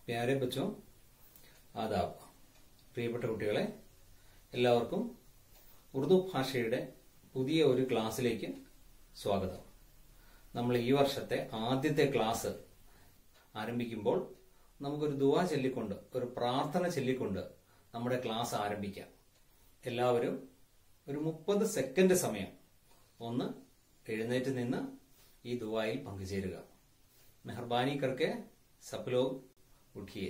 പ്യാരെ ബച്ചോ ആദാബ് പ്രിയപ്പെട്ട കുട്ടികളെ എല്ലാവർക്കും ഉറുദു ഭാഷയുടെ പുതിയ ഒരു ക്ലാസ്സിലേക്ക് സ്വാഗതം നമ്മൾ ഈ വർഷത്തെ ആദ്യത്തെ ക്ലാസ് ആരംഭിക്കുമ്പോൾ നമുക്കൊരു ദുവാ ചൊല്ലിക്കൊണ്ട് ഒരു പ്രാർത്ഥന ചൊല്ലിക്കൊണ്ട് നമ്മുടെ ക്ലാസ് ആരംഭിക്കാം എല്ലാവരും ഒരു മുപ്പത് സെക്കൻഡ് സമയം ഒന്ന് എഴുന്നേറ്റ് നിന്ന് ഈ ദുവായിൽ പങ്കുചേരുക മെഹർബാനി കർക്കെ സബ് ലോഗ് ഉഠിയേ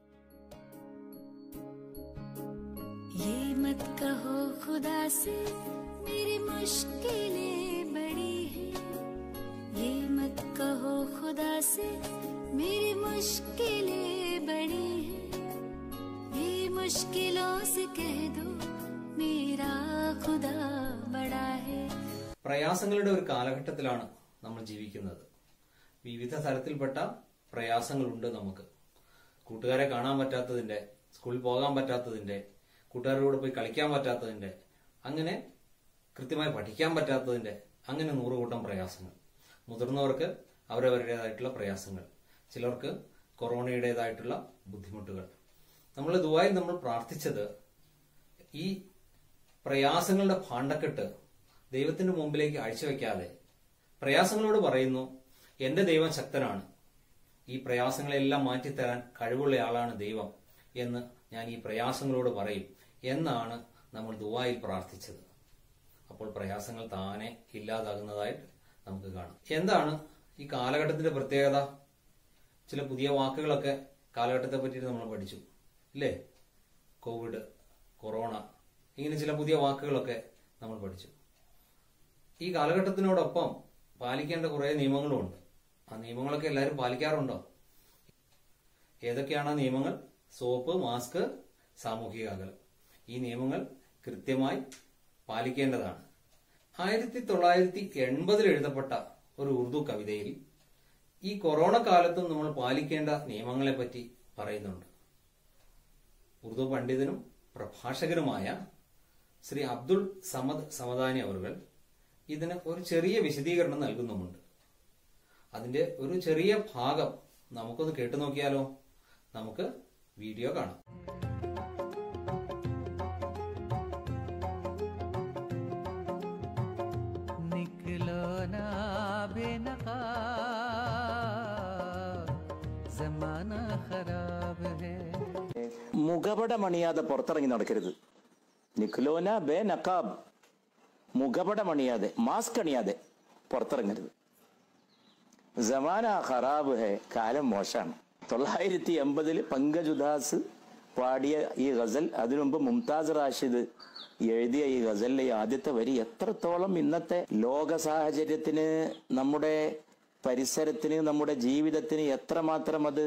ये मत कहो खुदा से मेरी मुश्किलें बड़ी हैं ये मत कहो खुदा से मेरी मुश्किलें बड़ी हैं ये मुश्किलों से कह दो मेरा खुदा बड़ा है പ്രയാസങ്ങളുടെ ഒരു കാലഘട്ടത്തിലാണ് നമ്മൾ ജീവിക്കുന്നത് വിവിധ തരത്തിൽപ്പെട്ട പ്രയാസങ്ങളുണ്ട് നമുക്ക് കൂട്ടുകാരെ കാണാൻ പറ്റാത്തതിന്റെ സ്കൂളിൽ പോകാൻ പറ്റാത്തതിന്റെ കൂട്ടുകാരുടെ കൂടെ പോയി കളിക്കാൻ പറ്റാത്തതിന്റെ അങ്ങനെ കൃത്യമായി പഠിക്കാൻ പറ്റാത്തതിന്റെ അങ്ങനെ നൂറുകൂട്ടം പ്രയാസങ്ങൾ മുതിർന്നവർക്ക് അവരവരുടേതായിട്ടുള്ള പ്രയാസങ്ങൾ ചിലർക്ക് കൊറോണയുടേതായിട്ടുള്ള ബുദ്ധിമുട്ടുകൾ നമ്മൾ ദുബായിൽ നമ്മൾ പ്രാർത്ഥിച്ചത് ഈ പ്രയാസങ്ങളുടെ ഭാണ്ഡക്കെട്ട് ദൈവത്തിന്റെ മുമ്പിലേക്ക് അഴിച്ചുവെക്കാതെ പ്രയാസങ്ങളോട് പറയുന്നു എന്റെ ദൈവം ശക്തനാണ് ഈ പ്രയാസങ്ങളെല്ലാം മാറ്റിത്തരാൻ കഴിവുള്ള ആളാണ് ദൈവം എന്ന് ഞാൻ ഈ പ്രയാസങ്ങളോട് പറയും എന്നാണ് നമ്മൾ ദുബായിൽ പ്രാർത്ഥിച്ചത് അപ്പോൾ പ്രയാസങ്ങൾ താനെ ഇല്ലാതാകുന്നതായിട്ട് നമുക്ക് കാണാം എന്താണ് ഈ കാലഘട്ടത്തിന്റെ പ്രത്യേകത ചില പുതിയ വാക്കുകളൊക്കെ കാലഘട്ടത്തെ പറ്റിയിട്ട് നമ്മൾ പഠിച്ചു ഇല്ലേ കോവിഡ് കൊറോണ ഇങ്ങനെ ചില പുതിയ വാക്കുകളൊക്കെ നമ്മൾ പഠിച്ചു ഈ കാലഘട്ടത്തിനോടൊപ്പം പാലിക്കേണ്ട കുറേ നിയമങ്ങളുമുണ്ട് ആ നിയമങ്ങളൊക്കെ എല്ലാവരും പാലിക്കാറുണ്ടോ ഏതൊക്കെയാണ് ആ നിയമങ്ങൾ സോപ്പ് മാസ്ക് സാമൂഹിക അകലം ഈ നിയമങ്ങൾ കൃത്യമായി പാലിക്കേണ്ടതാണ് ആയിരത്തി തൊള്ളായിരത്തി എൺപതിൽ എഴുതപ്പെട്ട ഒരു ഉറുദു കവിതയിൽ ഈ കൊറോണ കാലത്തും നമ്മൾ പാലിക്കേണ്ട നിയമങ്ങളെ പറ്റി പറയുന്നുണ്ട് ഉറുദു പണ്ഡിതനും പ്രഭാഷകനുമായ ശ്രീ അബ്ദുൾ സമദ് സമദാനി അവർ ഇതിന് ഒരു ചെറിയ വിശദീകരണം നൽകുന്നുമുണ്ട് അതിന്റെ ഒരു ചെറിയ ഭാഗം നമുക്കൊന്ന് കേട്ടു നോക്കിയാലോ നമുക്ക് വീഡിയോ കാണാം निकलो ना बेनकाब जमाना खराब है മുഖപടമണിയാതെ പുറത്തിറങ്ങി നടക്കരുത് നിഖ്ലോന ബേ നക്കാബ് മുഖപടമണിയാതെ മാസ്ക് അണിയാതെ പുറത്തിറങ്ങരുത് ജമാന ഖറാബ് ഹെ കാലം മോശമാണ് തൊള്ളായിരത്തി എൺപതിൽ പങ്കജ് ഉദാസ് പാടിയ ഈ ഗസൽ അതിനു മുമ്പ് മുംതാസ് റാഷിദ് എഴുതിയ ഈ ഗസലിലെ ഈ ആദ്യത്തെ വരി എത്രത്തോളം ഇന്നത്തെ ലോക സാഹചര്യത്തിന് നമ്മുടെ പരിസരത്തിന് നമ്മുടെ ജീവിതത്തിന് എത്രമാത്രം അത്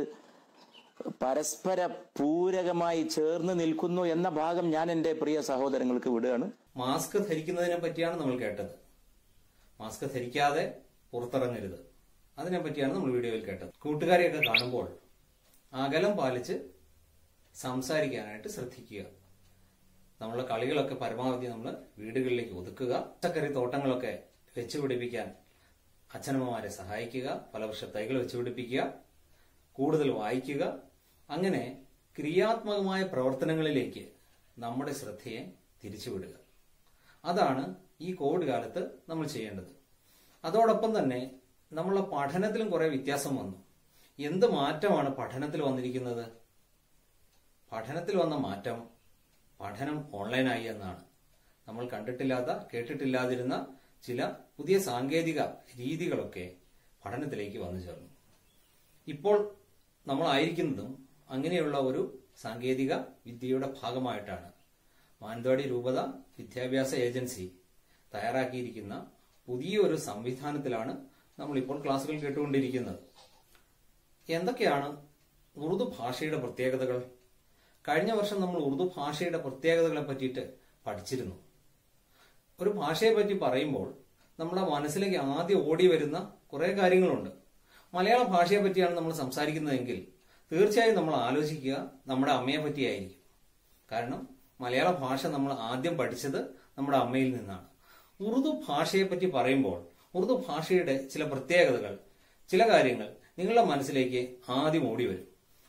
പരസ്പര പൂരകമായി ചേർന്ന് നിൽക്കുന്നു എന്ന ഭാഗം ഞാൻ എൻ്റെ പ്രിയ സഹോദരങ്ങൾക്ക് വിടുകയാണ് മാസ്ക് ധരിക്കുന്നതിനെ പറ്റിയാണ് നമ്മൾ കേട്ടത് മാസ്ക് ധരിക്കാതെ പുറത്തിറങ്ങരുത് അതിനെ പറ്റിയാണ് നമ്മൾ വീഡിയോയിൽ കേട്ടത് കൂട്ടുകാരെയൊക്കെ കാണുമ്പോൾ അകലം പാലിച്ച് സംസാരിക്കാനായിട്ട് ശ്രദ്ധിക്കുക നമ്മളെ കളികളൊക്കെ പരമാവധി നമ്മൾ വീടുകളിലേക്ക് ഒതുക്കുക പച്ചക്കറി തോട്ടങ്ങളൊക്കെ വെച്ച് പിടിപ്പിക്കാൻ അച്ഛനമ്മമാരെ സഹായിക്കുക ഫലവൃക്ഷ തൈകൾ വെച്ച് പിടിപ്പിക്കുക കൂടുതൽ വായിക്കുക അങ്ങനെ ക്രിയാത്മകമായ പ്രവർത്തനങ്ങളിലേക്ക് നമ്മുടെ ശ്രദ്ധയെ തിരിച്ചുവിടുക അതാണ് ഈ കോവിഡ് കാലത്ത് നമ്മൾ ചെയ്യേണ്ടത് അതോടൊപ്പം തന്നെ നമ്മളെ പഠനത്തിലും കുറെ വ്യത്യാസം വന്നു എന്ത് മാറ്റമാണ് പഠനത്തിൽ വന്നിരിക്കുന്നത് പഠനത്തിൽ വന്ന മാറ്റം പഠനം ഓൺലൈനായി എന്നാണ് നമ്മൾ കണ്ടിട്ടില്ലാത്ത കേട്ടിട്ടില്ലാതിരുന്ന ചില പുതിയ സാങ്കേതിക രീതികളൊക്കെ പഠനത്തിലേക്ക് വന്നു ചേർന്നു ഇപ്പോൾ നമ്മളായിരിക്കുന്നതും അങ്ങനെയുള്ള ഒരു സാങ്കേതിക വിദ്യയുടെ ഭാഗമായിട്ടാണ് മാനന്തവാടി രൂപത വിദ്യാഭ്യാസ ഏജൻസി തയ്യാറാക്കിയിരിക്കുന്ന പുതിയൊരു സംവിധാനത്തിലാണ് നമ്മളിപ്പോൾ ക്ലാസ്സുകൾ കേട്ടുകൊണ്ടിരിക്കുന്നത് എന്തൊക്കെയാണ് ഉറുദു ഭാഷയുടെ പ്രത്യേകതകൾ കഴിഞ്ഞ വർഷം നമ്മൾ ഉറുദു ഭാഷയുടെ പ്രത്യേകതകളെ പറ്റിയിട്ട് പഠിച്ചിരുന്നു ഒരു ഭാഷയെ പറ്റി പറയുമ്പോൾ നമ്മുടെ മനസ്സിലേക്ക് ആദ്യം ഓടി വരുന്ന കുറെ കാര്യങ്ങളുണ്ട് മലയാള ഭാഷയെ പറ്റിയാണ് നമ്മൾ സംസാരിക്കുന്നതെങ്കിൽ തീർച്ചയായും നമ്മൾ ആലോചിക്കുക നമ്മുടെ അമ്മയെ പറ്റിയായിരിക്കും കാരണം മലയാള ഭാഷ നമ്മൾ ആദ്യം പഠിച്ചത് നമ്മുടെ അമ്മയിൽ നിന്നാണ് ഉറുദു ഭാഷയെ പറ്റി പറയുമ്പോൾ ഉറുദു ഭാഷയുടെ ചില പ്രത്യേകതകൾ ചില കാര്യങ്ങൾ നിങ്ങളുടെ മനസ്സിലേക്ക് ആദ്യം ഓടി വരും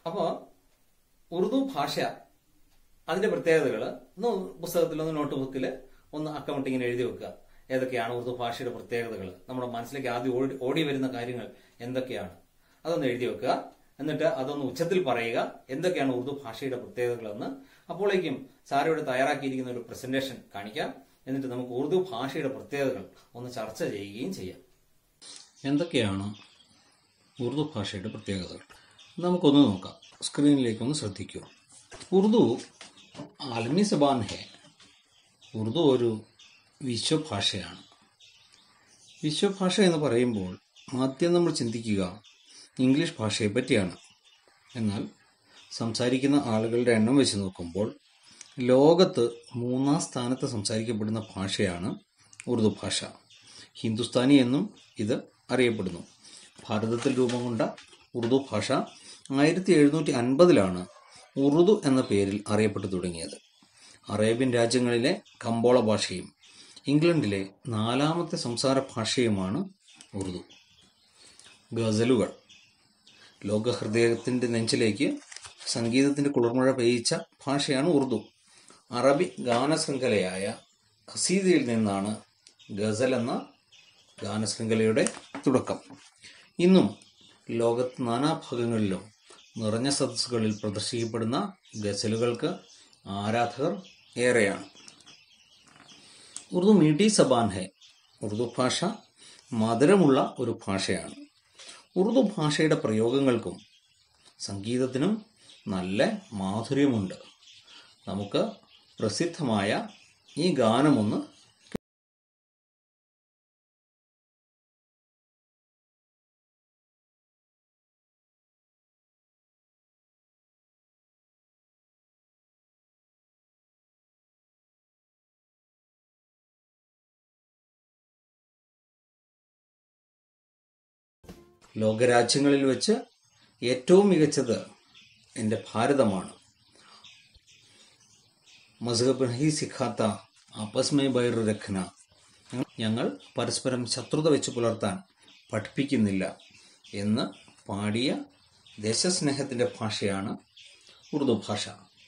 അപ്പോൾ ഉറുദു ഭാഷ അതിന്റെ പ്രത്യേകതകൾ ഒന്ന് പുസ്തകത്തിൽ ഒന്ന് നോട്ട് ബുക്കിൽ ഒന്ന് അക്കൗണ്ട് ഇങ്ങനെ എഴുതി വെക്കുക ഏതൊക്കെയാണ് ഉറുദു ഭാഷയുടെ പ്രത്യേകതകൾ നമ്മുടെ മനസ്സിലേക്ക് ആദ്യം ഓടി ഓടി വരുന്ന കാര്യങ്ങൾ എന്തൊക്കെയാണ് അതൊന്ന് എഴുതി വെക്കുക എന്നിട്ട് അതൊന്ന് ഉച്ചത്തിൽ പറയുക എന്തൊക്കെയാണ് ഉറുദു ഭാഷയുടെ പ്രത്യേകതകളെന്ന് അപ്പോഴേക്കും സാർ ഇവിടെ തയ്യാറാക്കിയിരിക്കുന്ന ഒരു പ്രസന്റേഷൻ കാണിക്കാം എന്നിട്ട് നമുക്ക് ഉറുദു ഭാഷയുടെ പ്രത്യേകതകൾ ഒന്ന് ചർച്ച ചെയ്യുകയും ചെയ്യാം എന്തൊക്കെയാണ് ഉറുദു ഭാഷയുടെ പ്രത്യേകതകൾ നമുക്കൊന്ന് നോക്കാം സ്ക്രീനിലേക്കൊന്ന് ശ്രദ്ധിക്കൂ ഉറുദു ആലമി സബാൻ ഹെ ഉറുദു ഒരു വിശ്വഭാഷയാണ് വിശ്വഭാഷ എന്ന് പറയുമ്പോൾ ആദ്യം നമ്മൾ ചിന്തിക്കുക ഇംഗ്ലീഷ് ഭാഷയെ പറ്റിയാണ് എന്നാൽ സംസാരിക്കുന്ന ആളുകളുടെ എണ്ണം വെച്ച് നോക്കുമ്പോൾ ലോകത്ത് മൂന്നാം സ്ഥാനത്ത് സംസാരിക്കപ്പെടുന്ന ഭാഷയാണ് ഉറുദു ഭാഷ ഹിന്ദുസ്ഥാനി എന്നും ഇത് അറിയപ്പെടുന്നു ഭാരതത്തിൽ രൂപം കൊണ്ട ഉറുദു ഭാഷ ആയിരത്തി എഴുന്നൂറ്റി അൻപതിലാണ് ഉറുദു എന്ന പേരിൽ അറിയപ്പെട്ടു തുടങ്ങിയത് അറേബ്യൻ രാജ്യങ്ങളിലെ കമ്പോള ഭാഷയും ഇംഗ്ലണ്ടിലെ നാലാമത്തെ സംസാര ഭാഷയുമാണ് ഉറുദു ഗസലുകൾ ലോകഹൃദയത്തിൻ്റെ നെഞ്ചിലേക്ക് സംഗീതത്തിൻ്റെ കുളിർമഴ പെയ്യിച്ച ഭാഷയാണ് ഉറുദു അറബി ഗാനശൃംഖലയായ ഖസീദയിൽ നിന്നാണ് ഗസൽ എന്ന ഗാനശൃംഖലയുടെ തുടക്കം ഇന്നും ലോകത്ത് നാനാഭാഗങ്ങളിലും നിറഞ്ഞ സദസ്സുകളിൽ പ്രദർശിക്കപ്പെടുന്ന ഗസലുകൾക്ക് ആരാധകർ ഏറെയാണ് ഉറുദു മീട്ടി സബാൻ ഹെ ഉറുദു ഭാഷ മധുരമുള്ള ഒരു ഭാഷയാണ് ഉറുദു ഭാഷയുടെ പ്രയോഗങ്ങൾക്കും സംഗീതത്തിനും നല്ല മാധുര്യമുണ്ട് നമുക്ക് പ്രസിദ്ധമായ ഈ ഗാനമൊന്ന് ലോകരാജ്യങ്ങളിൽ വെച്ച് ഏറ്റവും മികച്ചത് എൻ്റെ ഭാരതമാണ് മസ്ഹബ് നഹി സിഖാത്ത ആപ്പസ്മേ ബൈർ രഖ്ന ഞങ്ങൾ പരസ്പരം ശത്രുത വെച്ച് പുലർത്താൻ പഠിപ്പിക്കുന്നില്ല എന്ന് പാടിയ ദേശസ്നേഹത്തിൻ്റെ ഭാഷയാണ് ഉറുദു ഭാഷ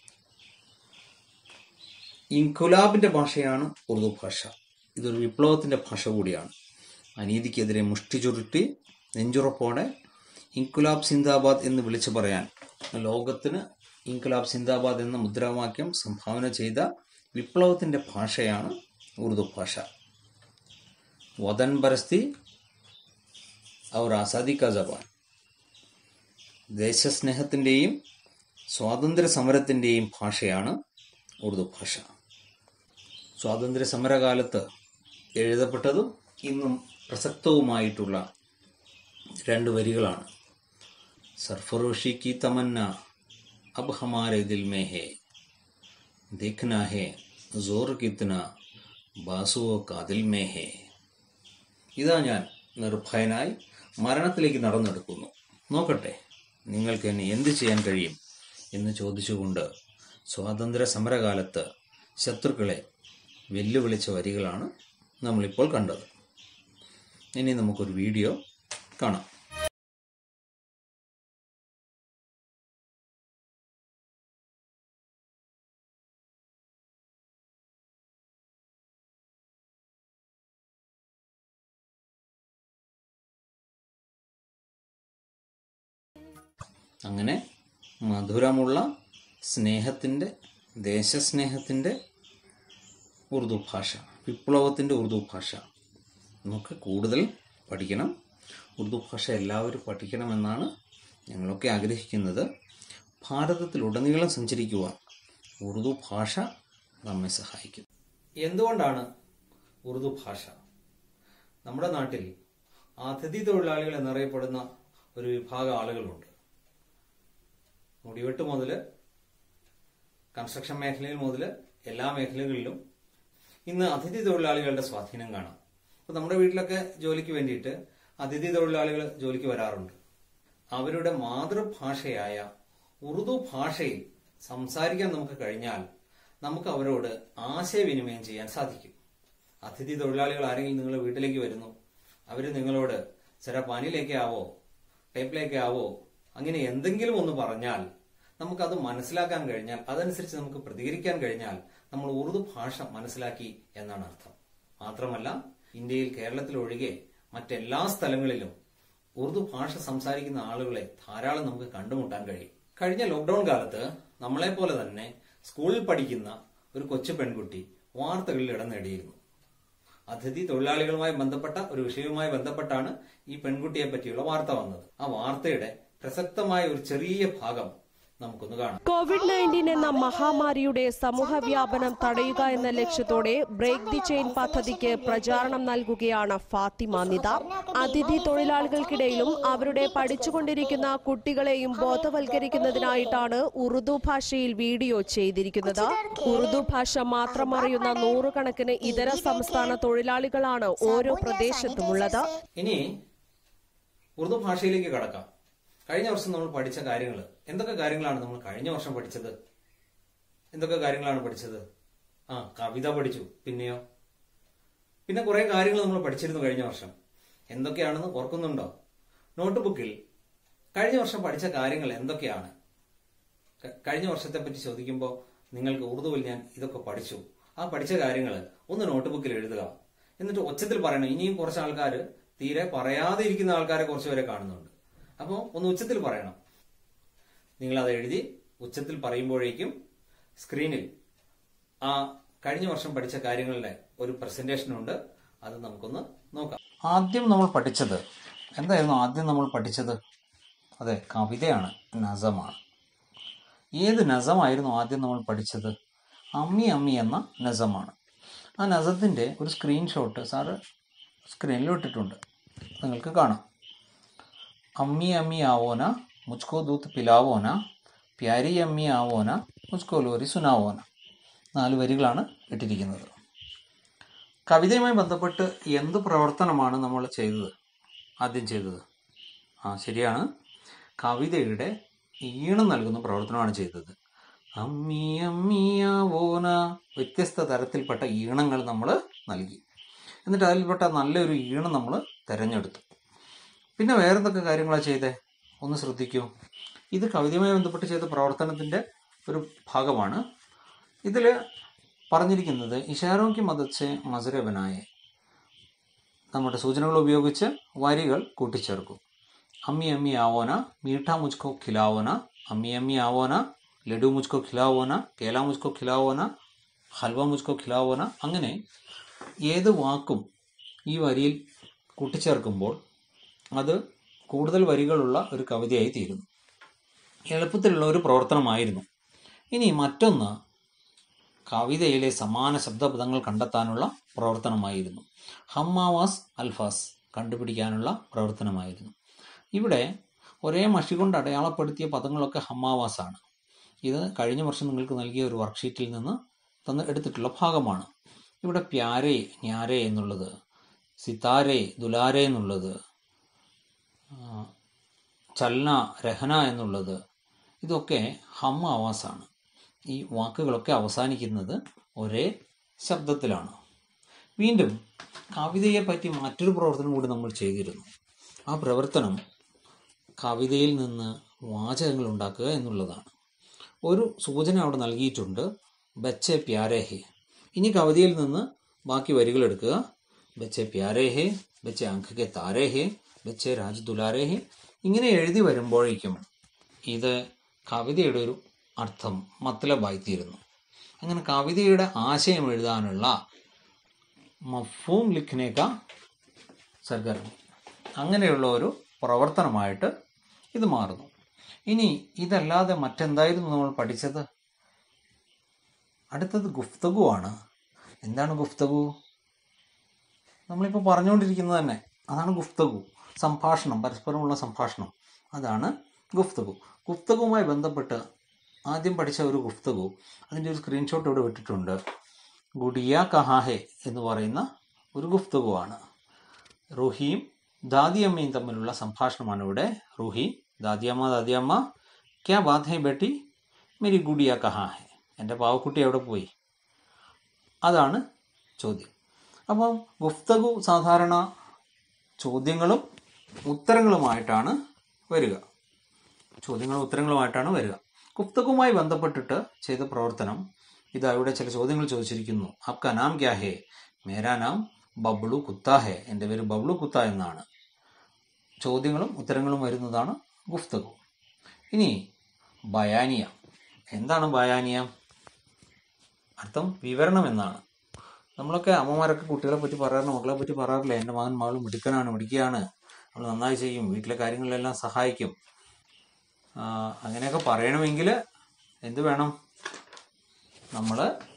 ഇൻകുലാബിൻ്റെ ഭാഷയാണ് ഉറുദു ഭാഷ ഇതൊരു വിപ്ലവത്തിൻ്റെ ഭാഷ കൂടിയാണ് അനീതിക്കെതിരെ മുഷ്ടി ചുരുട്ടി നെഞ്ചുറപ്പോടെ ഇൻകുലാബ് സിന്ദാബാദ് എന്ന് വിളിച്ചു പറയാൻ ലോകത്തിന് ഇൻകുലാബ് സിന്ദാബാദ് എന്ന മുദ്രാവാക്യം സംഭാവന ചെയ്ത വിപ്ലവത്തിൻ്റെ ഭാഷയാണ് ഉറുദു ഭാഷ വതൻ പരസ്തി ഔർ ആസാദി കാ ജബാൻ ദേശസ്നേഹത്തിൻ്റെയും സ്വാതന്ത്ര്യ സമരത്തിൻ്റെയും ഭാഷയാണ് ഉറുദു ഭാഷ സ്വാതന്ത്ര്യ സമരകാലത്ത് എഴുതപ്പെട്ടതും ഇന്നും പ്രസക്തവുമായിട്ടുള്ള രണ്ട് വരികളാണ് സർഫറോഷി കി തമന്ന അബ് ഹമാരെ ദിൽ മേ ഹേ देखना है जोर कितना ബാസുവോ കാതിൽ മേ ഹേ ഇതാ ഞാൻ നിർഭയനായി മരണത്തിലേക്ക് നടന്നെടുക്കുന്നു നോക്കട്ടെ നിങ്ങൾക്ക് എന്നെ എന്ത് ചെയ്യാൻ കഴിയും എന്ന് ചോദിച്ചുകൊണ്ട് സ്വാതന്ത്ര്യ സമരകാലത്ത് ശത്രുക്കളെ വെല്ലുവിളിച്ച വരികളാണ് നമ്മളിപ്പോൾ കണ്ടത് ഇനി നമുക്കൊരു വീഡിയോ കാണാം അങ്ങനെ മധുരമുള്ള സ്നേഹത്തിൻ്റെ ദേശസ്നേഹത്തിൻ്റെ ഉറുദു ഭാഷ വിപ്ലവത്തിൻ്റെ ഉറുദു ഭാഷ നമുക്ക് കൂടുതൽ പഠിക്കണം ഉറുദു ഭാഷ എല്ലാവരും പഠിക്കണമെന്നാണ് ഞങ്ങളൊക്കെ ആഗ്രഹിക്കുന്നത് ഭാരതത്തിലുടനീളം സഞ്ചരിക്കുവാൻ ഉറുദു ഭാഷ നമ്മെ സഹായിക്കും എന്തുകൊണ്ടാണ് ഉറുദു ഭാഷ നമ്മുടെ നാട്ടിൽ അതിഥി തൊഴിലാളികൾ എന്നറിയപ്പെടുന്ന ഒരു വിഭാഗം ആളുകളുണ്ട് മുടിവെട്ട് മുതൽ കൺസ്ട്രക്ഷൻ മേഖലയിൽ മുതൽ എല്ലാ മേഖലകളിലും ഇന്ന് അതിഥി തൊഴിലാളികളുടെ സ്വാധീനം കാണാം അപ്പൊ നമ്മുടെ വീട്ടിലൊക്കെ ജോലിക്ക് വേണ്ടിയിട്ട് അതിഥി തൊഴിലാളികൾ ജോലിക്ക് വരാറുണ്ട് അവരുടെ മാതൃഭാഷയായ ഉറുദു ഭാഷയിൽ സംസാരിക്കാൻ നമുക്ക് കഴിഞ്ഞാൽ നമുക്ക് അവരോട് ആശയവിനിമയം ചെയ്യാൻ സാധിക്കും അതിഥി തൊഴിലാളികൾ ആരെങ്കിലും നിങ്ങളുടെ വീട്ടിലേക്ക് വരുന്നു അവർ നിങ്ങളോട് ചില പാനിലേക്ക് ആവോ ടേപ്പിലേക്ക് ആവോ അങ്ങനെ എന്തെങ്കിലും ഒന്ന് പറഞ്ഞാൽ നമുക്കത് മനസ്സിലാക്കാൻ കഴിഞ്ഞാൽ അതനുസരിച്ച് നമുക്ക് പ്രതികരിക്കാൻ കഴിഞ്ഞാൽ നമ്മൾ ഉറുദു ഭാഷ മനസ്സിലാക്കി എന്നാണ് അർത്ഥം മാത്രമല്ല ഇന്ത്യയിൽ കേരളത്തിൽ ഒഴികെ മറ്റെല്ലാ സ്ഥലങ്ങളിലും ഉറുദു ഭാഷ സംസാരിക്കുന്ന ആളുകളെ ധാരാളം നമുക്ക് കണ്ടുമുട്ടാൻ കഴിയും കഴിഞ്ഞ ലോക്ക്ഡൌൺ കാലത്ത് നമ്മളെ പോലെ തന്നെ സ്കൂളിൽ പഠിക്കുന്ന ഒരു കൊച്ചു പെൺകുട്ടി വാർത്തകളിൽ ഇടം നേടിയിരുന്നു അതിഥി തൊഴിലാളികളുമായി ബന്ധപ്പെട്ട ഒരു വിഷയവുമായി ബന്ധപ്പെട്ടാണ് ഈ പെൺകുട്ടിയെ പറ്റിയുള്ള വാർത്ത വന്നത് ആ വാർത്തയുടെ പ്രസക്തമായ ഒരു ചെറിയ ഭാഗം നമുക്കൊന്ന് കാണാം കോവിഡ് നയൻറ്റീൻ എന്ന മഹാമാരിയുടെ സമൂഹ വ്യാപനം തടയുക എന്ന ലക്ഷ്യത്തോടെ ബ്രേക്ക് ദി ചെയിൻ പദ്ധതിക്ക് പ്രചാരണം നൽകുകയാണ് ഫാത്തിമ നിത അതിഥി തൊഴിലാളികൾക്കിടയിലും അവരുടെ പഠിച്ചുകൊണ്ടിരിക്കുന്ന കുട്ടികളെയും ബോധവൽക്കരിക്കുന്നതിനായിട്ടാണ് ഉറുദു ഭാഷയിൽ വീഡിയോ ചെയ്തിരിക്കുന്നത് ഉറുദു ഭാഷ മാത്രം അറിയുന്ന നൂറുകണക്കിന് ഇതര സംസ്ഥാന തൊഴിലാളികളാണ് ഓരോ പ്രദേശത്തുമുള്ളത് ഇനി ഉറുദു ഭാഷയിലേക്ക് കടക്കാം കഴിഞ്ഞ വർഷം നമ്മൾ പഠിച്ച കാര്യങ്ങൾ എന്തൊക്കെ കാര്യങ്ങളാണ് നമ്മൾ കഴിഞ്ഞ വർഷം പഠിച്ചത് എന്തൊക്കെ കാര്യങ്ങളാണ് പഠിച്ചത് ആ കവിത പഠിച്ചു പിന്നെയോ പിന്നെ കുറെ കാര്യങ്ങൾ നമ്മൾ പഠിച്ചിരുന്നു കഴിഞ്ഞ വർഷം എന്തൊക്കെയാണെന്ന് ഓർക്കുന്നുണ്ടോ നോട്ട് ബുക്കിൽ കഴിഞ്ഞ വർഷം പഠിച്ച കാര്യങ്ങൾ എന്തൊക്കെയാണ് ക- കഴിഞ്ഞ വർഷത്തെ പറ്റി ചോദിക്കുമ്പോൾ നിങ്ങൾക്ക് ഉറുദുവിൽ ഞാൻ ഇതൊക്കെ പഠിച്ചു ആ പഠിച്ച കാര്യങ്ങൾ ഒന്ന് നോട്ട് ബുക്കിൽ എഴുതുക എന്നിട്ട് ഉച്ചത്തിൽ പറയണം ഇനിയും കുറച്ച് ആൾക്കാർ തീരെ പറയാതെ ഇരിക്കുന്ന ആൾക്കാരെ കുറച്ച് പേരെ കാണുന്നുണ്ട് അപ്പോൾ ഒന്ന് ഉച്ചത്തിൽ പറയണം നിങ്ങൾ അത് എഴുതി ഉച്ചത്തിൽ പറയുമ്പോഴേക്കും സ്ക്രീനിൽ ആ കഴിഞ്ഞ വർഷം പഠിച്ച കാര്യങ്ങളുടെ ഒരു പ്രസന്റേഷൻ ഉണ്ട് അത് നമുക്കൊന്ന് നോക്കാം ആദ്യം നമ്മൾ പഠിച്ചത് എന്തായിരുന്നു ആദ്യം നമ്മൾ പഠിച്ചത് അതെ കവിതയാണ് നസമാണ് ഏത് നസമായിരുന്നു ആദ്യം നമ്മൾ പഠിച്ചത് അമ്മി അമ്മി എന്ന നസമാണ് ആ നസത്തിൻ്റെ ഒരു സ്ക്രീൻഷോട്ട് സാറ് സ്ക്രീനിൽ ഇട്ടിട്ടുണ്ട് നിങ്ങൾക്ക് കാണാം അമ്മി അമ്മി ആവോന മുച്കോ ദൂത്ത് പിലാവോന പ്യാരി അമ്മി ആവോന മുച്കോ ലോരി സുനാവോന നാല് വരികളാണ് ഇട്ടിരിക്കുന്നത് കവിതയുമായി ബന്ധപ്പെട്ട് എന്ത് പ്രവർത്തനമാണ് നമ്മൾ ചെയ്തത് ആദ്യം ചെയ്തത് ആ ശരിയാണ് കവിതയുടെ ഈണം നൽകുന്ന പ്രവർത്തനമാണ് ചെയ്തത് അമ്മി അമ്മിയാവോന വ്യത്യസ്ത തരത്തിൽപ്പെട്ട ഈണങ്ങൾ നമ്മൾ നൽകി എന്നിട്ട് അതിൽപ്പെട്ട നല്ലൊരു ഈണം നമ്മൾ തിരഞ്ഞെടുത്തു പിന്നെ വേറെന്തൊക്കെ കാര്യങ്ങളാണ് ചെയ്തേ ഒന്ന് ശ്രദ്ധിക്കൂ ഇത് കവിതയുമായി ബന്ധപ്പെട്ട് ചെയ്ത പ്രവർത്തനത്തിൻ്റെ ഒരു ഭാഗമാണ് ഇതിൽ പറഞ്ഞിരിക്കുന്നത് ഇഷാരോയ്ക്ക് മതച്ച് മസുരബനായെ നമ്മുടെ സൂചനകൾ ഉപയോഗിച്ച് വരികൾ കൂട്ടിച്ചേർക്കും അമ്മി അമ്മി ആവോന മീഠ മുജ്കോ ഖിലാവോന അമ്മി അമ്മി ആവോന ലഡു മുജ്കോ ഖിലാവോന കേല മുജ്കോ ഖിലാവോന ഹൽവ മുജ്കോ ഖിലാവോന അങ്ങനെ ഏത് വാക്കും ഈ വരിയിൽ കൂട്ടിച്ചേർക്കുമ്പോൾ അത് കൂടുതൽ വരികളുള്ള ഒരു കവിതയായി തീരുന്നു എളുപ്പത്തിലുള്ള ഒരു പ്രവർത്തനമായിരുന്നു ഇനി മറ്റൊന്ന് കവിതയിലെ സമാന ശബ്ദപദങ്ങൾ കണ്ടെത്താനുള്ള പ്രവർത്തനമായിരുന്നു ഹമ്മാവാസ് അൽഫാസ് കണ്ടുപിടിക്കാനുള്ള പ്രവർത്തനമായിരുന്നു ഇവിടെ ഒരേ മഷി കൊണ്ട് അടയാളപ്പെടുത്തിയ പദങ്ങളൊക്കെ ഹമ്മാവാസ് ആണ് ഇത് കഴിഞ്ഞ വർഷം നിങ്ങൾക്ക് നൽകിയ ഒരു വർക്ക്ഷീറ്റിൽ നിന്ന് തന്ന് എടുത്തിട്ടുള്ള ഭാഗമാണ് ഇവിടെ പ്യാരെ ന്യാരെ എന്നുള്ളത് സിതാരെ ദുലാരെ എന്നുള്ളത് ആ, ചൽന രഹന എന്നുള്ളത് ഇതൊക്കെ ഹം ആവാസാണ് ഈ വാക്കുകളൊക്കെ അവസാനിക്കുന്നത് ഒരേ ശബ്ദത്തിലാണ് വീണ്ടും കവിതയെ പറ്റി മറ്റൊരു പ്രവർത്തനം കൂടി നമ്മൾ ചെയ്തിരുന്നു ആ പ്രവർത്തനം കവിതയിൽ നിന്ന് വാചകങ്ങൾ ഉണ്ടാക്കുക എന്നുള്ളതാണ് ഒരു സൂചന അവിടെ നൽകിയിട്ടുണ്ട് ബച്ചെ പ്യാരേ ഹെ ഇനി കവിതയിൽ നിന്ന് ബാക്കി വരികൾ എടുക്കുക ബച്ചെ പ്യാരേ ഹെ ബച്ചെ അങ്ക് കെ താരേ ഹെ ബച്ചെ രാജ് ദുലാരേ ഹെ ഇങ്ങനെ എഴുതി വരുമ്പോഴേക്കും ഇത് കവിതയുടെ ഒരു അർത്ഥം മത്തലബായിത്തീരുന്നു അങ്ങനെ കവിതയുടെ ആശയം എഴുതാനുള്ള മഫൂം ലിഖ്നേക സർഗർമി അങ്ങനെയുള്ള ഒരു പ്രവർത്തനമായിട്ട് ഇത് മാറുന്നു ഇനി ഇതല്ലാതെ മറ്റെന്തായിരുന്നു നമ്മൾ പഠിച്ചത് അടുത്തത് ഗുഫ്തഗു ആണ് എന്താണ് ഗുഫ്തഗു നമ്മളിപ്പോൾ പറഞ്ഞുകൊണ്ടിരിക്കുന്നത് തന്നെ അതാണ് ഗുഫ്തഗു സംഭാഷണം പരസ്പരമുള്ള സംഭാഷണം അതാണ് ഗുഫ്തഗു ഗുഫ്തഗുമായി ബന്ധപ്പെട്ട് ആദ്യം പഠിച്ച ഒരു ഗുഫ്തഗു അതിൻ്റെ ഒരു സ്ക്രീൻഷോട്ട് ഇവിടെ വിട്ടിട്ടുണ്ട് ഗുഡിയ കഹാഹെ എന്ന് പറയുന്ന ഒരു ഗുഫ്തഗുവാണ് റൂഹിയും ദാദിയമ്മയും തമ്മിലുള്ള സംഭാഷണമാണ് ഇവിടെ റൂഹി ദാദിയമ്മ ദാദിയമ്മ ക്യാ ബാത് ഹെ ബേട്ടി മേരി ഗുഡിയ കഹാ ഹെ എൻ്റെ പാവക്കുട്ടി എവിടെ പോയി അതാണ് ചോദ്യം അപ്പം ഗുഫ്തഗു സാധാരണ ചോദ്യങ്ങളും ഉത്തരങ്ങളുമായിട്ടാണ് വരിക ചോദ്യങ്ങളും ഉത്തരങ്ങളുമായിട്ടാണ് വരിക കുപ്തകുമായി ബന്ധപ്പെട്ടിട്ട് ചെയ്ത പ്രവർത്തനം ഇതാ ഇവിടെ ചില ചോദ്യങ്ങൾ ചോദിച്ചിരിക്കുന്നു ആപ്കാ നാം ക്യാ ഹേ മേരാ നാം ബബ്ലു കുത്ത ഹേ എൻ്റെ പേര് ബബ്ലു കുത്ത എന്നാണ് ചോദ്യങ്ങളും ഉത്തരങ്ങളും വരുന്നതാണ് ഗുഫ്തകു ഇനി ബയാനിയ എന്താണ് ബയാനിയ അർത്ഥം വിവരണം എന്നാണ് നമ്മളൊക്കെ അമ്മമാരൊക്കെ കുട്ടികളെ പറ്റി പറയാറുണ്ട് മക്കളെ പറ്റി പറയാറില്ല എൻ്റെ മകൻ മകൾ മിടുക്കനാണ് മിടുക്കിയാണ് അവൾ നന്നായി ചെയ്യും വീട്ടിലെ കാര്യങ്ങളിലെല്ലാം സഹായിക്കും ആ, അങ്ങനെയൊക്കെ പറയണമെങ്കിൽ എന്ത് വേണം നമ്മൾ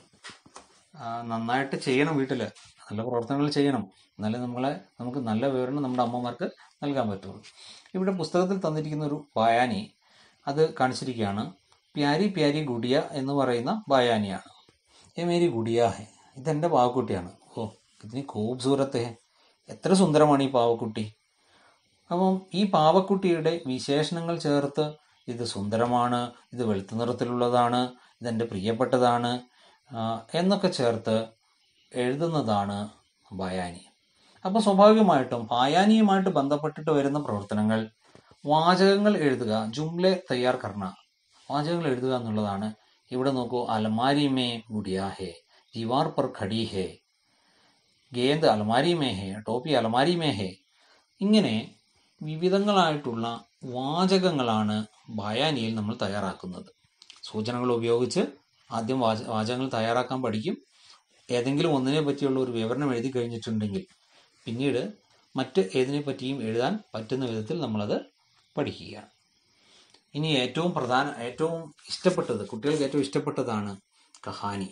നന്നായിട്ട് ചെയ്യണം വീട്ടിൽ നല്ല പ്രവർത്തനങ്ങൾ ചെയ്യണം എന്നാലേ നമ്മളെ നമുക്ക് നല്ല വിവരണം നമ്മുടെ അമ്മമാർക്ക് നൽകാൻ പറ്റുള്ളൂ ഇവിടെ പുസ്തകത്തിൽ തന്നിരിക്കുന്ന ഒരു ബയാനി അത് കാണിച്ചിരിക്കുകയാണ് പ്യാരി പ്യാരി ഗുഡിയ എന്ന് പറയുന്ന ബയാനിയാണ് ഏ മേരി ഗുഡിയ ഹെ ഇതെൻ്റെ പാവക്കുട്ടിയാണ് ഓ ഇതിന് ഖൂബ്സൂരത്ത് ഹെ എത്ര സുന്ദരമാണ് ഈ പാവക്കുട്ടി അപ്പം ഈ പാവക്കുട്ടിയുടെ വിശേഷണങ്ങൾ ചേർത്ത് ഇത് സുന്ദരമാണ് ഇത് വെളുത്ത നിറത്തിലുള്ളതാണ് ഇതെൻ്റെ പ്രിയപ്പെട്ടതാണ് ആ, എന്നൊക്കെ ചേർത്ത് എഴുതുന്നതാണ് ബയാനി അപ്പോൾ സ്വാഭാവികമായിട്ടും ബയാനിയുമായിട്ട് ബന്ധപ്പെട്ടിട്ട് വരുന്ന പ്രവർത്തനങ്ങൾ വാചകങ്ങൾ എഴുതുക ജുംലെ തയ്യാർ കർണ വാചകങ്ങൾ എഴുതുക എന്നുള്ളതാണ് ഇവിടെ നോക്കൂ അലമാരി മേ ഗുഡിയാ ഹേ ദീവാർ പർ ഖടി ഹേ ഗേന്ദ് അലമാരി മേ ഹേ ടോപ്പി അലമാരി മേ ഹേ ഇങ്ങനെ വിവിധങ്ങളായിട്ടുള്ള വാചകങ്ങളാണ് ബയാനിയിൽ നമ്മൾ തയ്യാറാക്കുന്നത് സൂചനകൾ ഉപയോഗിച്ച് ആദ്യം വാച വാചകങ്ങൾ തയ്യാറാക്കാൻ പഠിക്കും ഏതെങ്കിലും ഒന്നിനെ പറ്റിയുള്ള ഒരു വിവരണം എഴുതി കഴിഞ്ഞിട്ടുണ്ടെങ്കിൽ പിന്നീട് മറ്റ് ഏതിനെ പറ്റിയും എഴുതാൻ പറ്റുന്ന വിധത്തിൽ നമ്മളത് പഠിക്കുകയാണ് ഇനി ഏറ്റവും പ്രധാന ഏറ്റവും ഇഷ്ടപ്പെട്ടത് കുട്ടികൾക്ക് ഏറ്റവും ഇഷ്ടപ്പെട്ടതാണ് കഹാനി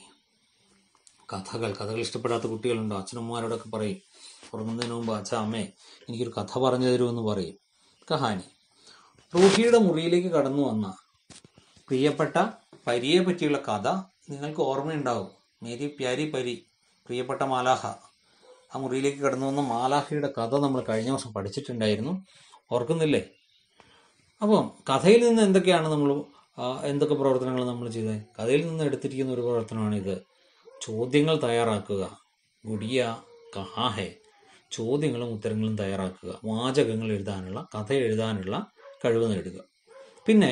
കഥകൾ കഥകൾ ഇഷ്ടപ്പെടാത്ത കുട്ടികളുണ്ടോ അച്ഛനമ്മമാരോടൊക്കെ പറയും ഉറങ്ങുന്നതിന് മുമ്പ് അച്ഛ അമ്മേ എനിക്കൊരു കഥ പറഞ്ഞു തരുമെന്ന് പറയും കഹാനി റൂഹിയുടെ മുറിയിലേക്ക് കടന്നു വന്ന പ്രിയപ്പെട്ട പരിയെ പറ്റിയുള്ള കഥ നിങ്ങൾക്ക് ഓർമ്മയുണ്ടാവും മേരി പ്യാരി പരി പ്രിയപ്പെട്ട മാലാഹ ആ മുറിയിലേക്ക് കടന്നു വന്ന മാലാഹയുടെ കഥ നമ്മൾ കഴിഞ്ഞ വർഷം പഠിച്ചിട്ടുണ്ടായിരുന്നു ഓർക്കുന്നില്ലേ അപ്പം കഥയിൽ നിന്ന് എന്തൊക്കെയാണ് നമ്മൾ ആ, എന്തൊക്കെ പ്രവർത്തനങ്ങൾ നമ്മൾ ചെയ്തത് കഥയിൽ നിന്ന് എടുത്തിരിക്കുന്ന ഒരു പ്രവർത്തനമാണിത് ചോദ്യങ്ങൾ തയ്യാറാക്കുക ഗുഡിയ കഹാഹെ ചോദ്യങ്ങളും ഉത്തരങ്ങളും തയ്യാറാക്കുക വാചകങ്ങൾ എഴുതാനുള്ള കഥ എഴുതാനുള്ള കഴിവ് നേടുക പിന്നെ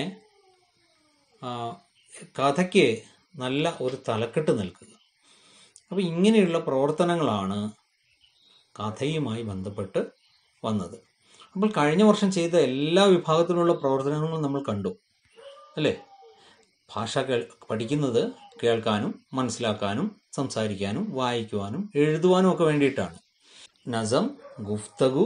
ആ, കഥയ്ക്ക് നല്ല ഒരു തലക്കെട്ട് നൽകുക അപ്പോൾ ഇങ്ങനെയുള്ള പ്രവർത്തനങ്ങളാണ് കഥയുമായി ബന്ധപ്പെട്ട് വന്നത് അപ്പോൾ കഴിഞ്ഞ വർഷം ചെയ്ത എല്ലാ വിഭാഗത്തിലുള്ള പ്രവർത്തനങ്ങളും നമ്മൾ കണ്ടു അല്ലേ ഭാഷ കേൾ പഠിക്കുന്നത് കേൾക്കാനും മനസ്സിലാക്കാനും സംസാരിക്കാനും വായിക്കുവാനും എഴുതുവാനും ഒക്കെ വേണ്ടിയിട്ടാണ് നസം ഗുഫ്തഗു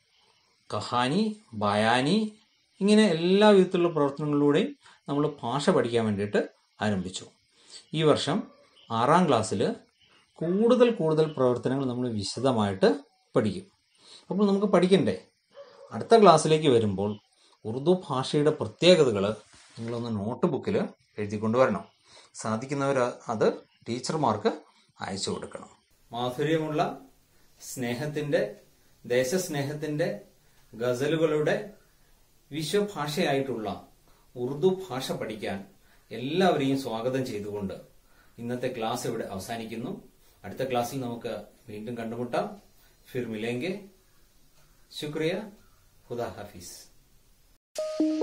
കഹാനി ബയാനി ഇങ്ങനെ എല്ലാ വിധത്തിലുള്ള പ്രവർത്തനങ്ങളിലൂടെയും നമ്മൾ ഭാഷ പഠിക്കാൻ വേണ്ടിയിട്ട് ആരംഭിച്ചു ഈ വർഷം ആറാം ക്ലാസ്സിൽ കൂടുതൽ കൂടുതൽ പ്രവർത്തനങ്ങൾ നമ്മൾ വിശദമായിട്ട് പഠിക്കും അപ്പോൾ നമുക്ക് പഠിക്കണ്ടേ അടുത്ത ക്ലാസ്സിലേക്ക് വരുമ്പോൾ ഉറുദു ഭാഷയുടെ പ്രത്യേകതകൾ നിങ്ങളൊന്ന് നോട്ട് ബുക്കിൽ എഴുതിക്കൊണ്ടുവരണം സാധിക്കുന്നവർ അത് ടീച്ചർമാർക്ക് അയച്ചു കൊടുക്കണം മാധുര്യമുള്ള സ്നേഹത്തിന്റെ ദേശസ്നേഹത്തിന്റെ ഗസലുകളുടെ വിശ്വഭാഷയായിട്ടുള്ള ഉറുദു ഭാഷ പഠിക്കാൻ എല്ലാവരെയും സ്വാഗതം ചെയ്തുകൊണ്ട് ഇന്നത്തെ ക്ലാസ് ഇവിടെ അവസാനിക്കുന്നു അടുത്ത ക്ലാസ്സിൽ നമുക്ക് വീണ്ടും കണ്ടുമുട്ടാം ഫിർ മിലേങ്കെ ശുക്രിയ ഖുദാ ഹാഫീസ്